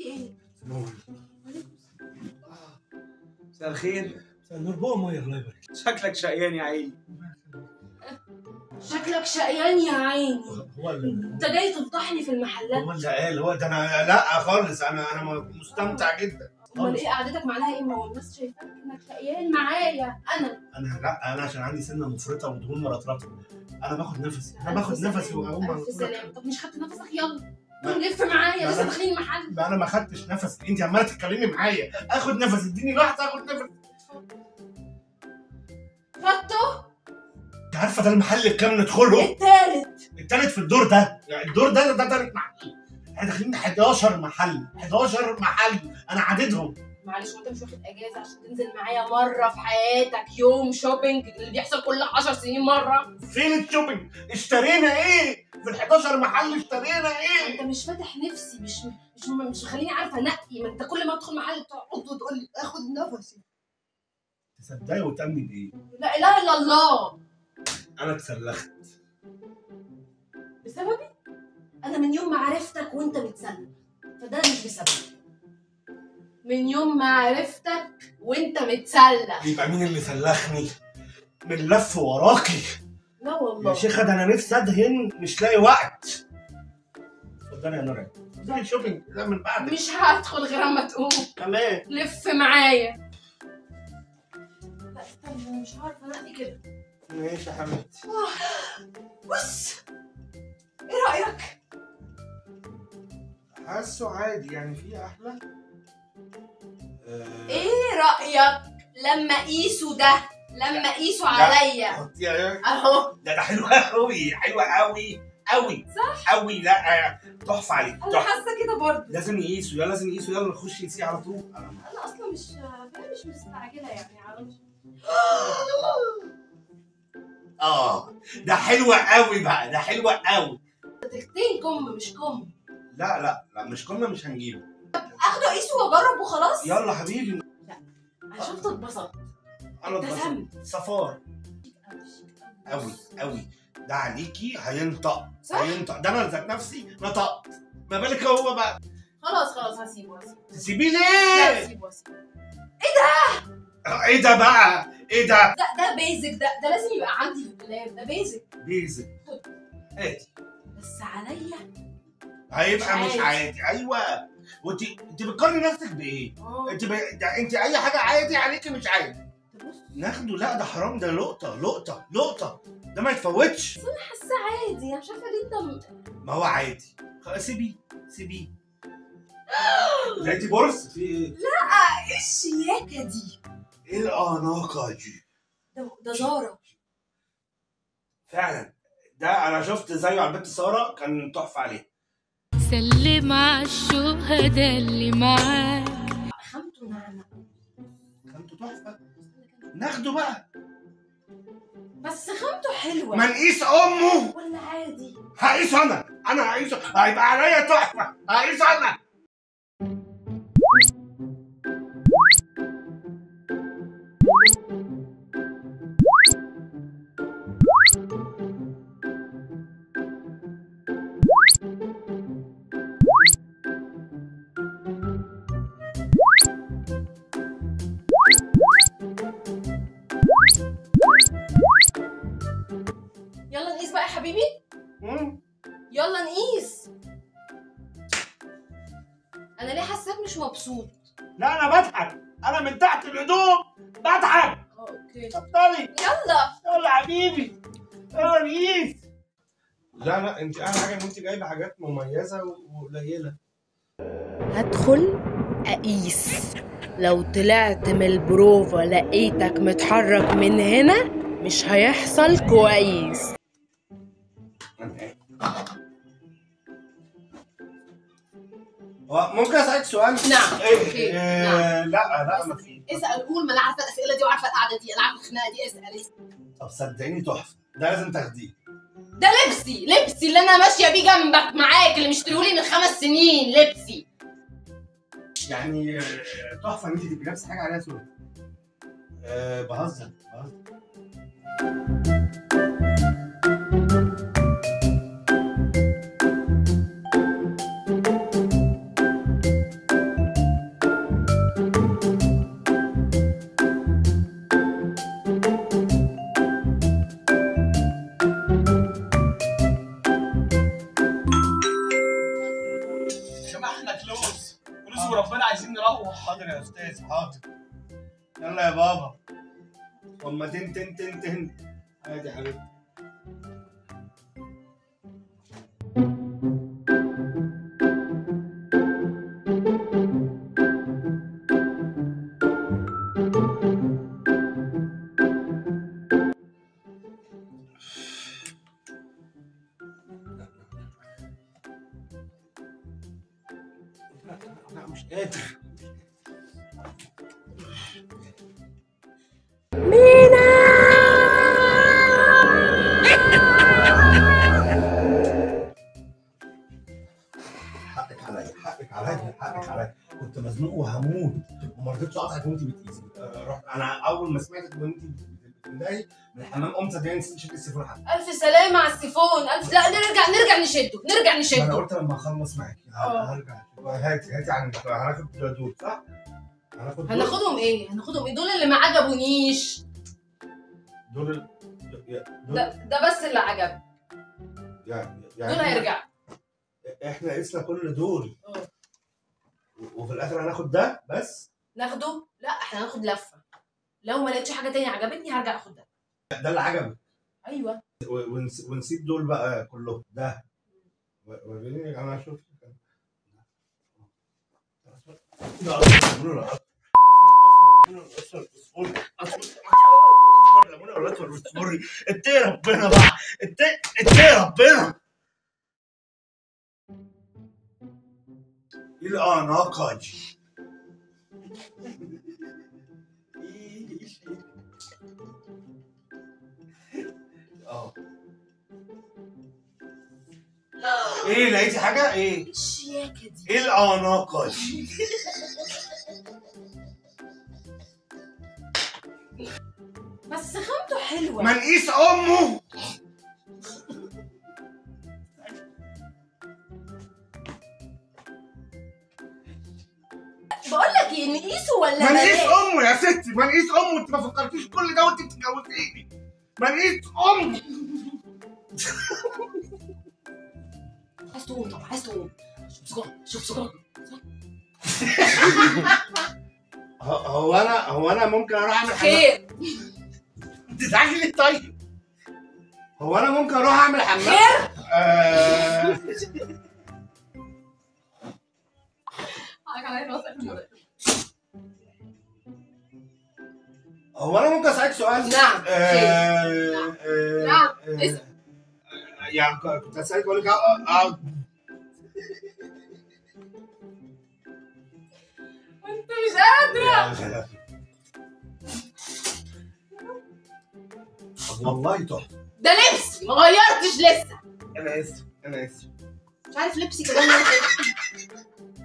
ايه؟ نور وعليكم السلام. مساء الخير مساء النور بقى ميه الله يبارك شكلك شقيان يا عيني شكلك شقيان يا عيني هو اللي انت جاي تفضحني في المحلات هو اللي قال هو ده انا لا خالص انا انا مستمتع جدا امال ايه قعدتك معاها ايه ما هو الناس شايفاك انك شقيان معايا انا انا لا انا عشان عندي سنه مفرطه ودهون مرطرطه انا باخد نفسي انا باخد ألف نفسي سلامة، واقوم ألف سلامة طب مش خدت نفسك يلا قوم لف معايا ما لسه أنا- داخلين المحل بقى انا ما خدتش نفس انت عماله تتكلمي معايا اخد نفس اديني لحظه اخد نفس خدته انت عارفه ده المحل الكام ندخله التالت التالت في الدور ده يعني الدور ده ده تالت محل احنا داخلين 11 محل 11 محل انا عددهم معلش وانت مش واخد اجازه عشان تنزل معايا مره في حياتك يوم شوبينج اللي بيحصل كل 10 سنين مره فين الشوبينج اشترينا ايه في ال 11 محل اشترينا ايه انت مش فاتح نفسي مش مش مش مخليني عارفه انقي ما انت كل ما ادخل محل تقعد وتقول لي اخد نفسي تصدقي وتامني بايه لا اله الا الله انا اتسلخت بسببي انا من يوم ما عرفتك وانت متسلم فده مش بسببي من يوم ما عرفتك وانت متسلم يبقى مين اللي سلخني من لف وراكي لا يا والله شيخه ده انا نفسي ادهن مش لاقي وقت اتفضلي يا نور اتفضلي شوبينج لا من بعدك مش هدخل غير اما تقوم كمان لف معايا لا استنى أنا مش عارفه انقي كده ماشي يا حبيبتي بص ايه رايك حاسه عادي يعني في احلى آه، ايه رايك لما قيسوا ده لما قيسوا عليا حطي عليها. اهو ده ده حلو قوي حلو قوي قوي صح قوي لا آه، تحفه عليك انا تحفه حاسه كده برضه لازم يقيسوا يلا لازم يقيسوا يلا نخش نسيه على طول انا اصلا مش فاهم مش مستعجله يعني عارف اه ده حلو قوي بقى ده حلو قوي تلتين كم مش كم لا لا لا مش كنا مش هنجيبه اخده اقيسه واجرب وخلاص يلا حبيبي انا شفت اتبسطت انا ابتسمت. اتبسطت صفار قوي قوي ده عليكي هينطق صح؟ هينطق ده انا ذات نفسي نطقت ما بالك هو بقى خلاص خلاص هسيبه هسيبه تسيبيه لا ليه؟ هسيبه هسيبه ايه ده بقى؟ ايه ده؟ ده ده بيزك ده ده لازم يبقى عندي في الدولاب ده بيزك بيزك هاتي بس عليا هيبقى مش مش عادي. عادي ايوه وانت انت بتقارني نفسك بايه؟ اه انت ب... ده انت اي حاجه عادي عليكي مش عادي تبص ناخده لا ده حرام ده لقطه لقطه لقطه ده ما يتفوتش انا حاسه عادي انا مش عارفه ليه انت م- ما هو عادي خلاص سيبيه سيبيه لقيتي بورس في ايه؟ ايه الشياكه دي ايه الاناقه دي؟ ده ده زارا فعلا ده انا شفت زيه على البنت ساره كان تحفه عليه سلم على الشهداء اللي معاك خامته ناعمه كانت تحفه ناخده بقى بس خامته حلوه ما نقيس امه ولا عادي هقيس انا انا هقيس هيبقى عليا تحفه هقيس انا يلا نقيس بقى يا حبيبي مم. يلا نقيس انا ليه حاساك مش مبسوط لا انا بضحك انا من تحت الهدوم بضحك اه اوكي اتفضلي يلا يلا حبيبي يلا نقيس لا لا انت اهم حاجه ان انت جايبه حاجات مميزه وقليله هدخل أقيس لو طلعت من البروفا لقيتك متحرك من هنا مش هيحصل كويس هو ممكن اسالك سؤال نعم. إيه أوكي. إيه نعم. لا لا ما في اسال قول ما انا عارفه الاسئله دي وعارفه القعده دي انا عارفه الخناقه دي اسال اسال طب صدقيني تحفه ده لازم تاخديه ده لبسي لبسي اللي انا ماشيه بيه جنبك معاك اللي مشتريهولي من خمس سنين لبسي يعني آه، تحفه ان انت تبقي لابسه حاجه عليها صوره أه بهزر بهزر احنا فلوس فلوس وربنا عايزين نروح حاضر يا استاذ حاضر يلا يا بابا هما تن تن تن تن عادي يا حبيبتي لا مش قادر حقك عليا حقك عليا حقك عليا كنت مزنوق وهموت وما رضيتش اقطعك وانت بتقيسي آه، رحت انا اول ما سمعتك وانت بتندهي من الحمام قمت اداني نسيت اشيل السيفون حتى الف سلامه على السيفون الف لا نرجع نرجع نشده نرجع ما انا نشده قلت لما اخلص معاكي آه. هرجع هاتي هاتي عن هناخد دول صح؟ هناخد دول هناخدهم ايه هناخدهم ايه دول اللي ما عجبونيش دول ال- دول ده ده بس اللي عجب يعني دول يعني هيرجعوا احنا قسنا كل دول اه. و- وفي الاخر هناخد ده بس ناخده لا احنا هناخد لفه لو ما لقيتش حاجه تانية عجبتني هرجع اخد ده ده اللي عجبك ايوه و- ونس- ونسيب دول بقى كلهم ده و- وريني انا اشوف ده أصفر، ليمون ولا أصفر؟ أصفر، أصفر، أصفر، أصفر، ليمون ولا أصفر، أصفر. اتقي ربنا بقى اتقي اتقي ربنا ايه الاناقه دي اه ايه لقيتي حاجه ايه الشياكه دي ايه الاناقه دي بس خامته حلوه ما نقيس امه بقول لك ايه نقيسه ولا ما نقيس بلاش؟ امه يا ستي ما نقيس امه انت ما فكرتيش كل ده وانت بتتجوزيني ما نقيس امه عايز تقوم طب عايز تقوم شوف سجارة شوف سجارة هو- هو انا هو انا ممكن اروح اعمل حمام خير تزعلي ليه طيب هو انا ممكن اروح اعمل حمام خير آه... هو انا ممكن اسالك سؤال نعم خير آه... آه... نعم، آه... اسأل. يعني كنت اسالك اقول لك أقعد- اقعد انت مش قادر والله تحفه ده لبسي ما غيرتش لسه انا اسف انا اسف مش عارف لبسي كمان ولا إيه.